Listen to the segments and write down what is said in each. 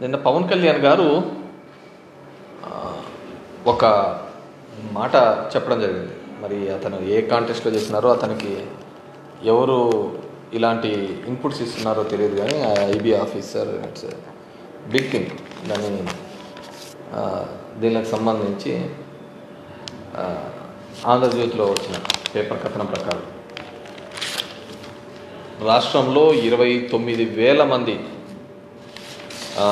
నిన్న పవన్ కళ్యాణ్ గారు ఆ, ఒక మాట చెప్పడం జరిగింది మరి అతను ఏ కాంటెస్ట్లో చేసినారో అతనికి ఎవరు ఇలాంటి ఇన్పుట్స్ ఇస్తున్నారో తెలియదు కానీ IB officer it's big thing దాని ఆ, దీనికి సంబంధించి ఆ, ఆంధ్రజ్యోతిలో వచ్చిన పేపర్ కథనం ప్రకారం రాష్ట్రంలో ఇరవై తొమ్మిది వేల మంది ఆ,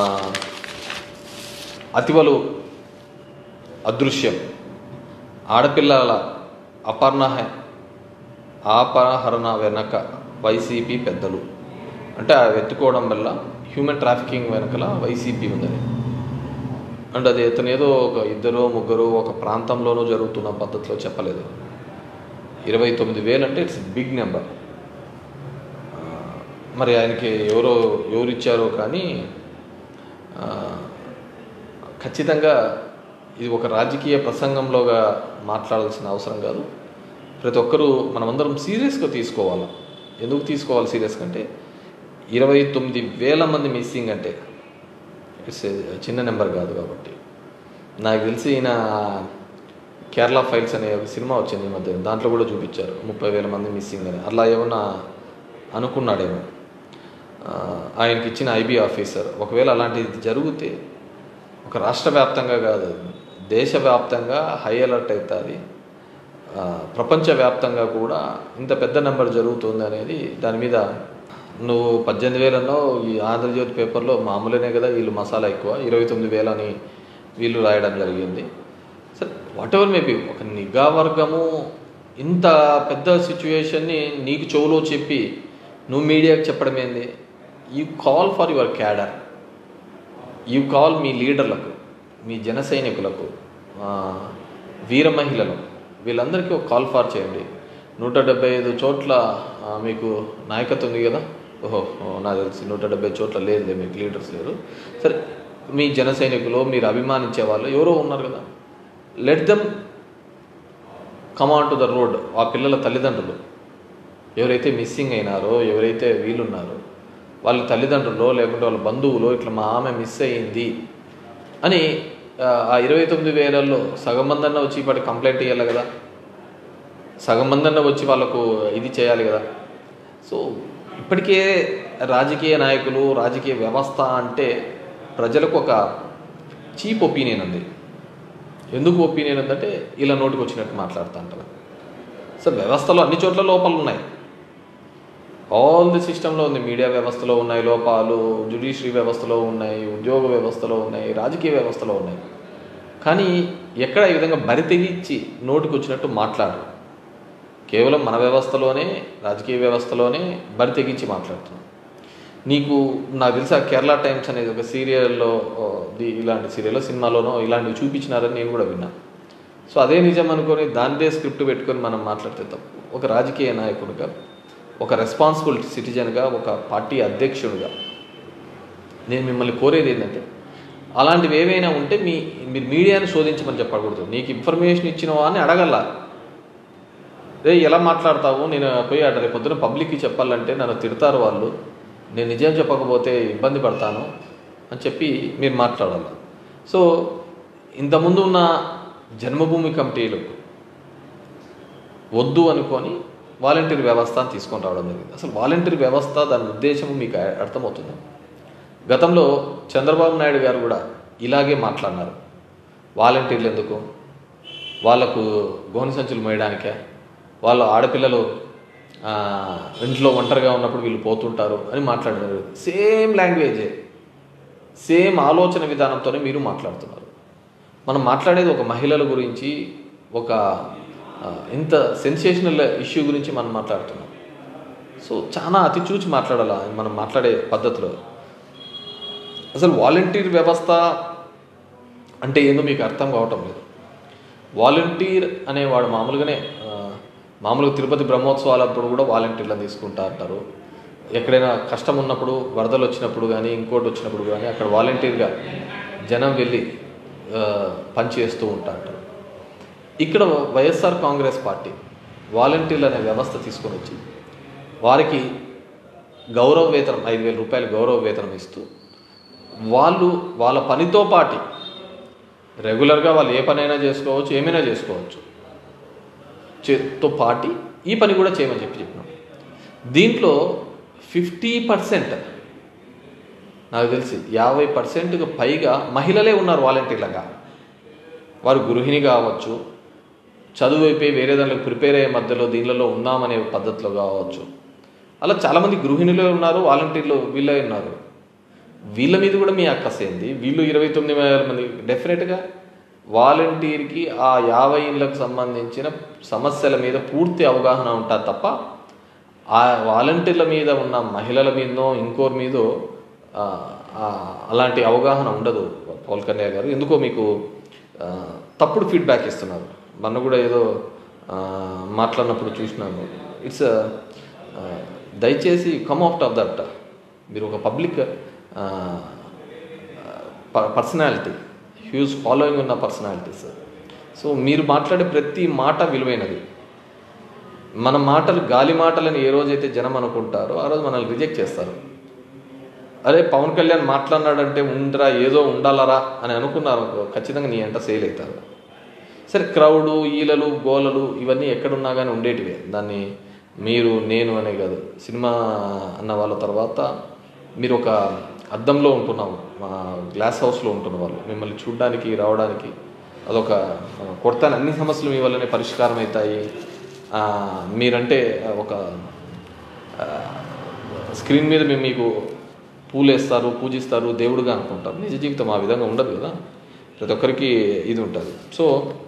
అతివలు అదృశ్యం ఆడపిల్లల అపర్ణ అపహరణ వెనక వైసీపీ పెద్దలు అంటే ఆ వెతుకోవడం వల్ల హ్యూమన్ ట్రాఫికింగ్ వెనకల వైసీపీ ఉందని అండ్ అది ఇతను ఏదో ఒక ఇద్దరు ముగ్గురు ఒక ప్రాంతంలోనూ జరుగుతున్న పద్ధతిలో చెప్పలేదు ఇరవై తొమ్మిది వేలు అంటే ఇట్స్ బిగ్ నెంబర్ మరి ఆయనకి ఎవరో ఎవరు ఇచ్చారో కానీ ఆ, ఖచ్చితంగా ఇది ఒక రాజకీయ ప్రసంగంలోగా మాట్లాడాల్సిన అవసరం కాదు ప్రతి ఒక్కరూ మనమందరం సీరియస్గా తీసుకోవాలి ఎందుకు తీసుకోవాలి సీరియస్గా అంటే ఇరవై తొమ్మిది వేల మంది మిస్సింగ్ అంటే ఇట్స్ చిన్న నెంబర్ కాదు కాబట్టి నాకు తెలిసి ఈయన కేరళ ఫైల్స్ అనే ఒక సినిమా వచ్చింది ఈ మధ్య దాంట్లో కూడా చూపించారు ముప్పై వేల మంది మిస్సింగ్ అని అలా ఏమన్నా అనుకున్నాడేమో ఆ, ఆయనకి ఇచ్చిన ఐబీ ఆఫీసర్ ఒకవేళ అలాంటిది జరిగితే ఒక రాష్ట్ర వ్యాప్తంగా కాదు దేశవ్యాప్తంగా హై అలర్ట్ అవుతుంది ఆ, ప్రపంచవ్యాప్తంగా కూడా ఇంత పెద్ద నెంబర్ జరుగుతుంది అనేది దాని మీద నువ్వు పద్దెనిమిది వేలన్నో ఈ ఆంధ్రజ్యోతి పేపర్లో మామూలునే కదా వీళ్ళు మసాలా ఎక్కువ ఇరవై తొమ్మిది వేలని వీళ్ళు రాయడం జరిగింది సరే వాట్ ఎవర్ మేబీ ఒక నిఘా వర్గము ఇంత పెద్ద సిచ్యువేషన్ని నీకు చెవులో చెప్పి నువ్వు మీడియాకి చెప్పడం ఏంది you call for your cadre you call మీ లీడర్లకు మీ జన సైనికులకు ఆ, వీర మహిళలు వీళ్ళందరికీ ఒక కాల్ ఫార్ చేయండి నూట డెబ్బై ఐదు చోట్ల ఆ, మీకు నాయకత్వం ఉంది కదా ఓహో ఓ, నాకు తెలిసి నూట డెబ్బై చోట్ల లేదులే మీకు లీడర్స్ లేరు సరే మీ జన సైనికులు మీరు అభిమానించే వాళ్ళు ఎవరో ఉన్నారు కదా let them come on to the road ఆ పిల్లల తల్లిదండ్రులు ఎవరైతే మిస్సింగ్ అయినారో ఎవరైతే వీళ్ళున్నారో వాళ్ళ తల్లిదండ్రులు లేకుంటే వాళ్ళ బంధువులు ఇట్లా మా ఆమె మిస్ అయ్యింది అని ఆ, ఆ ఇరవై తొమ్మిది వేలల్లో సగం మందన్న వచ్చి ఇప్పటి కంప్లైంట్ ఇవ్వాలి కదా సగం మందన్న వచ్చి వాళ్ళకు ఇది చేయాలి కదా సో ఇప్పటికే రాజకీయ నాయకులు రాజకీయ వ్యవస్థ అంటే ప్రజలకు ఒక చీప్ ఒపీనియన్ ఉంది ఎందుకు ఒపీనియన్ ఉందంటే ఇలా నోటికి వచ్చినట్టు మాట్లాడుతూ అంటారు సో వ్యవస్థలో అన్ని చోట్ల లోపాలు ఉన్నాయి ఆల్ ది సిస్టంలో ఉంది మీడియా వ్యవస్థలో ఉన్నాయి లోపాలు జ్యుడిషియరీ వ్యవస్థలో ఉన్నాయి ఉద్యోగ వ్యవస్థలో ఉన్నాయి రాజకీయ వ్యవస్థలో ఉన్నాయి కానీ ఎక్కడ ఈ విధంగా బరి తెగించి నోటికి వచ్చినట్టు మాట్లాడరు కేవలం మన వ్యవస్థలోనే రాజకీయ వ్యవస్థలోనే బరి తెగించి మాట్లాడుతున్నాం నీకు నాకు తెలిసి ఆ కేరళ టైమ్స్ అనేది ఒక సీరియల్లో ఓ, ది- ఇలాంటి సీరియల్లో సినిమాలోనో ఇలాంటివి చూపించినారని నేను కూడా విన్నా సో అదే నిజం అనుకొని దానిదే స్క్రిప్ట్ పెట్టుకొని మనం మాట్లాడితే తప్పు ఒక రాజకీయ నాయకుడిగా ఒక రెస్పాన్సిబుల్ సిటిజన్గా ఒక పార్టీ అధ్యక్షుడిగా నేను మిమ్మల్ని కోరేది ఏంటంటే అలాంటివి ఏవైనా ఉంటే మీ మీరు మీడియాని శోధించమని చెప్పకూడదు నీకు ఇన్ఫర్మేషన్ ఇచ్చినవా అని అడగల రే ఎలా మాట్లాడతావు నేను పోయి అట రేపు పొద్దున పబ్లిక్కి చెప్పాలంటే నన్ను తిడతారు వాళ్ళు నేను నిజం చెప్పకపోతే ఇబ్బంది పడతాను అని చెప్పి మీరు మాట్లాడాలి సో ఇంతకుముందు ఉన్న జన్మభూమి కమిటీలకు వద్దు అనుకొని వాలంటీర్ వ్యవస్థ అని తీసుకొని రావడం జరిగింది అసలు వాలంటీర్ వ్యవస్థ దాని ఉద్దేశం మీకు అర్థమవుతుంది గతంలో చంద్రబాబు నాయుడు గారు కూడా ఇలాగే మాట్లాడినారు వాలంటీర్లు ఎందుకు వాళ్ళకు గోని సంచులు మోయడానికే వాళ్ళు ఆడపిల్లలు ఆ, ఇంట్లో ఒంటరిగా ఉన్నప్పుడు వీళ్ళు పోతుంటారు అని మాట్లాడారు సేమ్ లాంగ్వేజే సేమ్ ఆలోచన విధానంతోనే మీరు మాట్లాడుతున్నారు మనం మాట్లాడేది ఒక మహిళల గురించి ఒక ఆ, ఇంత సెన్సేషనల్ ఇష్యూ గురించి మనం మాట్లాడుతున్నాం సో చాలా అతి చూచి మాట్లాడాల మనం మాట్లాడే పద్ధతిలో అసలు వాలంటీర్ వ్యవస్థ అంటే ఏందో మీకు అర్థం కావటం లేదు వాలంటీర్ అనేవాడు మామూలుగానే ఆ, మామూలుగా తిరుపతి బ్రహ్మోత్సవాలప్పుడు కూడా వాలంటీర్లను తీసుకుంటా అంటారు ఎక్కడైనా కష్టం ఉన్నప్పుడు వరదలు వచ్చినప్పుడు కానీ ఇంకోటి వచ్చినప్పుడు కానీ అక్కడ వాలంటీర్గా జనం వెళ్ళి ఆ, పనిచేస్తూ ఉంటా అంటారు ఇక్కడ వైఎస్ఆర్ కాంగ్రెస్ పార్టీ వాలంటీర్లు అనే వ్యవస్థ తీసుకొని వచ్చి వారికి గౌరవ వేతనం ఐదు వేల రూపాయలు గౌరవ వేతనం ఇస్తూ వాళ్ళు వాళ్ళ పనితో పాటి రెగ్యులర్గా వాళ్ళు ఏ పనైనా చేసుకోవచ్చు ఏమైనా చేసుకోవచ్చు చేతో పాటి ఈ పని కూడా చేయమని చెప్పి చెప్పినాం దీంట్లో ఫిఫ్టీ పర్సెంట్ నాకు తెలిసి యాభై పర్సెంట్కి పైగా మహిళలే ఉన్నారు వాలంటీర్లుగా వారు గృహిణి కావచ్చు చదువు అయిపోయి వేరే దాంట్లో ప్రిపేర్ అయ్యే మధ్యలో దీనిలలో ఉన్నామనే పద్ధతిలో కావచ్చు అలా చాలామంది గృహిణులే ఉన్నారు వాలంటీర్లు వీళ్ళే ఉన్నారు వీళ్ళ మీద కూడా మీ అక్కసేంది వీళ్ళు ఇరవై తొమ్మిది వేల మంది డెఫినెట్గా వాలంటీర్కి ఆ యాభై ఇళ్ళకు సంబంధించిన సమస్యల మీద పూర్తి అవగాహన ఉంటుంది తప్ప ఆ వాలంటీర్ల మీద ఉన్న మహిళల మీదనో ఇంకోరి మీదో ఆ, ఆ, అలాంటి అవగాహన ఉండదు పవన్ కళ్యాణ్ గారు ఎందుకో మీకు ఆ, తప్పుడు ఫీడ్బ్యాక్ ఇస్తున్నారు మొన్న కూడా ఏదో ఆ, మాట్లాడినప్పుడు చూసినాను ఇట్స్ దయచేసి కమ్ అవుట్ ఆఫ్ దట్ మీరు ఒక పబ్లిక్ పర్సనాలిటీ హ్యూజ్ ఫాలోయింగ్ ఉన్న పర్సనాలిటీస్ సో మీరు మాట్లాడే ప్రతి మాట విలువైనది మన మాటలు గాలి మాటలని ఏ రోజైతే జనం అనుకుంటారో ఆ రోజు మనల్ని రిజెక్ట్ చేస్తారు అరే పవన్ కళ్యాణ్ మాట్లాడినాడంటే ఉండరా ఏదో ఉండాలరా అని అనుకున్నారు అనుకో, ఖచ్చితంగా నీ ఎంట సేల్ అవుతారు సరే క్రౌడు ఈలలు గోలలు ఇవన్నీ ఎక్కడున్నా కానీ ఉండేటివే దాన్ని మీరు నేను అనే కాదు సినిమా అన్న వాళ్ళ తర్వాత మీరు ఒక అద్దంలో ఉంటున్నాము మా గ్లాస్ హౌస్లో ఉంటున్న వాళ్ళు మిమ్మల్ని చూడడానికి రావడానికి అదొక ఆ, కొడతాను అన్ని సమస్యలు మీ వల్లనే పరిష్కారం అవుతాయి ఆ, మీరంటే ఒక ఆ, స్క్రీన్ మీద మేము మీకు పూలు వేస్తారు పూజిస్తారు దేవుడుగా అనుకుంటారు నిజ జీవితం ఆ విధంగా ఉండదు కదా ప్రతి ఒక్కరికి ఇది ఉంటుంది సో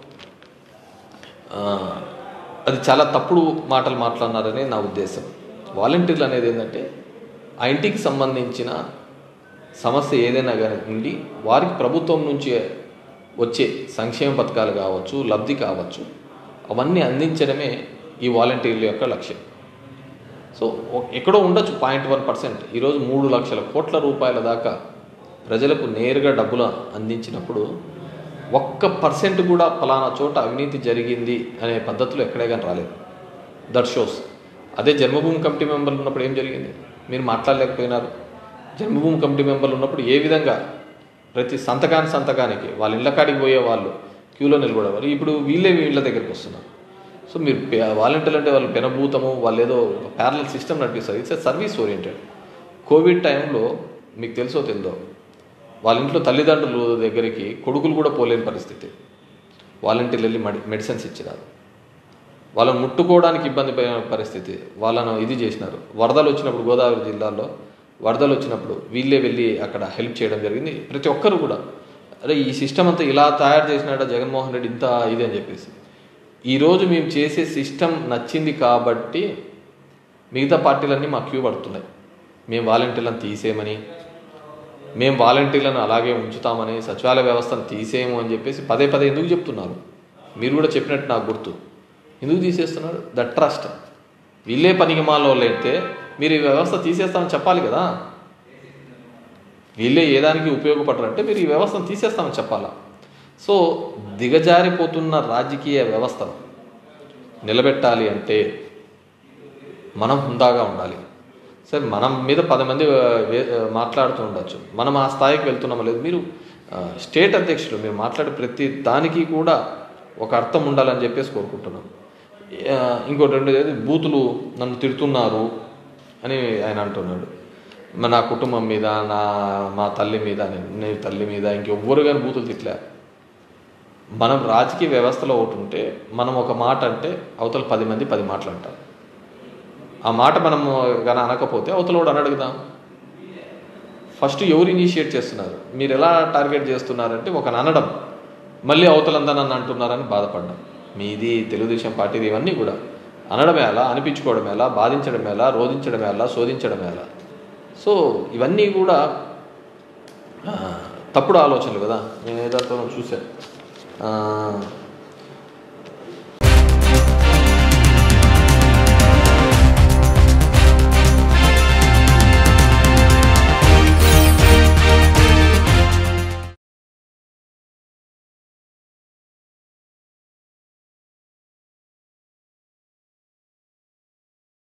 ఆ, అది చాలా తప్పుడు మాటలు మాట్లాడినారని నా ఉద్దేశం వాలంటీర్లు అనేది ఏంటంటే ఆ ఇంటికి సంబంధించిన సమస్య ఏదైనా కానీ ఉండి వారికి ప్రభుత్వం నుంచి వచ్చే సంక్షేమ పథకాలు కావచ్చు లబ్ధి కావచ్చు అవన్నీ అందించడమే ఈ వాలంటీర్ల యొక్క లక్ష్యం సో ఒ- ఎక్కడో ఉండొచ్చు పాయింట్ వన్ పర్సెంట్ ఈరోజు మూడు లక్షల కోట్ల రూపాయల దాకా ప్రజలకు నేరుగా డబ్బులు అందించినప్పుడు ఒక్క పర్సెంట్ కూడా ఫలానా చోట అవినీతి జరిగింది అనే పద్ధతిలో ఎక్కడే కానీ రాలేదు దట్ షోస్ అదే జన్మభూమి కమిటీ మెంబర్లు ఉన్నప్పుడు ఏం జరిగింది మీరు మాట్లాడలేకపోయినారు జన్మభూమి కమిటీ మెంబర్లు ఉన్నప్పుడు ఏ విధంగా ప్రతి సంతకాని సంతకానికి వాళ్ళ ఇళ్ళ కాడికి పోయే వాళ్ళు క్యూలో నిలబడేవారు ఇప్పుడు వీళ్ళే వీళ్ళ దగ్గరికి వస్తున్నారు సో మీరు వాలంటీర్లు అంటే వాళ్ళు పెనభూతము వాళ్ళు ఏదో ప్యారల సిస్టమ్ నడిపిస్తారు ఇట్స్ సర్వీస్ ఓరియంటెడ్ కోవిడ్ టైంలో మీకు తెలుసో తెలియదో వాళ్ళ ఇంట్లో తల్లిదండ్రుల దగ్గరికి కొడుకులు కూడా పోలేని పరిస్థితి వాలంటీర్లు వెళ్ళి మెడి మెడిసిన్స్ ఇచ్చినారు వాళ్ళని ముట్టుకోవడానికి ఇబ్బంది పడిన పరిస్థితి వాళ్ళను ఇది చేసినారు వరదలు వచ్చినప్పుడు గోదావరి జిల్లాలో వరదలు వచ్చినప్పుడు వీళ్ళే వెళ్ళి అక్కడ హెల్ప్ చేయడం జరిగింది ప్రతి ఒక్కరు కూడా అరే ఈ సిస్టమ్ అంతా ఇలా తయారు చేసినాడ జగన్మోహన్ రెడ్డి ఇంత ఇది అని చెప్పేసి ఈరోజు మేము చేసే సిస్టమ్ నచ్చింది కాబట్టి మిగతా పార్టీలన్నీ మా క్యూ పడుతున్నాయి మేము వాలంటీర్లను తీసేయమని మేము వాలంటీర్లను అలాగే ఉంచుతామని సచివాలయ వ్యవస్థను తీసేయము అని చెప్పేసి పదే పదే ఎందుకు చెప్తున్నారు మీరు కూడా చెప్పినట్టు నాకు గుర్తు ఎందుకు తీసేస్తున్నారు ద ట్రస్ట్ వీళ్ళే పనికి మాలోళ్ళు అయితే మీరు ఈ వ్యవస్థ తీసేస్తామని చెప్పాలి కదా వీళ్ళే ఏ దానికి ఉపయోగపడరంటే మీరు ఈ వ్యవస్థను తీసేస్తామని చెప్పాలా సో దిగజారిపోతున్న రాజకీయ వ్యవస్థను నిలబెట్టాలి అంటే మనం హుందాగా ఉండాలి సరే మనం మీద పది మంది ఆ, వే- ఆ, మాట్లాడుతూ ఉండొచ్చు మనం ఆ స్థాయికి వెళ్తున్నామో లేదు మీరు ఆ, స్టేట్ అధ్యక్షులు మీరు మాట్లాడే ప్రతి దానికి కూడా ఒక అర్థం ఉండాలని చెప్పేసి కోరుకుంటున్నాం ఆ, ఇంకోటి రెండు ఏది బూతులు నన్ను తిడుతున్నారు అని ఆయన అంటున్నాడు మా నా కుటుంబం మీద నా మా తల్లి మీద నేను నీ తల్లి మీద ఇంకెవ్వరు కానీ బూతులు తిట్లే మనం రాజకీయ వ్యవస్థలో ఒకటి ఉంటే మనం ఒక మాట అంటే అవతల పది మంది పది మాటలు అంటారు ఆ మాట మనం కానీ అనకపోతే అవతల కూడా అనడుగుదాం ఫస్ట్ ఎవరు ఇనిషియేట్ చేస్తున్నారు మీరు ఎలా టార్గెట్ చేస్తున్నారంటే ఒక అనడం మళ్ళీ అవతలంతా నన్ను అంటున్నారని బాధపడ్డాం మీది తెలుగుదేశం పార్టీది ఇవన్నీ కూడా అనడం ఎలా అనిపించుకోవడం ఎలా బాధించడం ఎలా రోధించడం ఎలా శోధించడం ఎలా సో ఇవన్నీ కూడా ఆ, తప్పుడు ఆలోచనలు కదా నేను ఏదో చూశాను ఆ,